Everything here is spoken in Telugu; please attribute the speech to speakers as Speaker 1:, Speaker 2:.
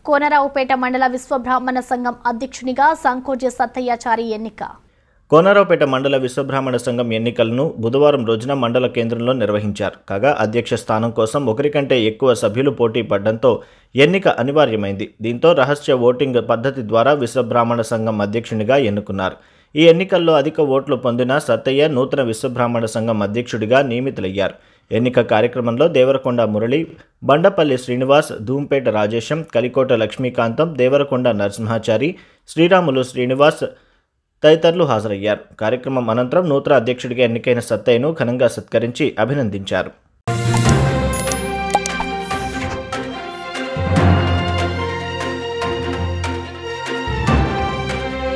Speaker 1: కోనరావుపేట మండల విశ్వబ్రాహ్మణ సంఘం అధ్యక్షునిగా సంకోజ సత్తయ్యాచారి ఎన్నిక
Speaker 2: కోనరావుపేట మండల విశ్వబ్రాహ్మణ సంఘం ఎన్నికలను బుధవారం రోజున మండల కేంద్రంలో నిర్వహించారు కాగా అధ్యక్ష స్థానం కోసం ఒకరికంటే ఎక్కువ సభ్యులు పోటీ పడడంతో ఎన్నిక అనివార్యమైంది దీంతో రహస్య ఓటింగ్ పద్ధతి ద్వారా విశ్వబ్రాహ్మణ సంఘం అధ్యక్షునిగా ఎన్నుకున్నారు ఈ ఎన్నికల్లో అధిక ఓట్లు పొందిన సత్తయ్య నూతన విశ్వబ్రాహ్మణ సంఘం అధ్యక్షుడిగా నియమితులయ్యారు ఎన్నిక కార్యక్రమంలో దేవరకొండ మురళి బండపల్లి శ్రీనివాస్ ధూంపేట రాజేశం కలికోట లక్ష్మీకాంతం దేవరకొండ నరసింహాచారి శ్రీరాములు శ్రీనివాస్ తదితరులు హాజరయ్యారు కార్యక్రమం అనంతరం నూతన అధ్యక్షుడిగా ఎన్నికైన సత్తయ్యను ఘనంగా సత్కరించి అభినందించారు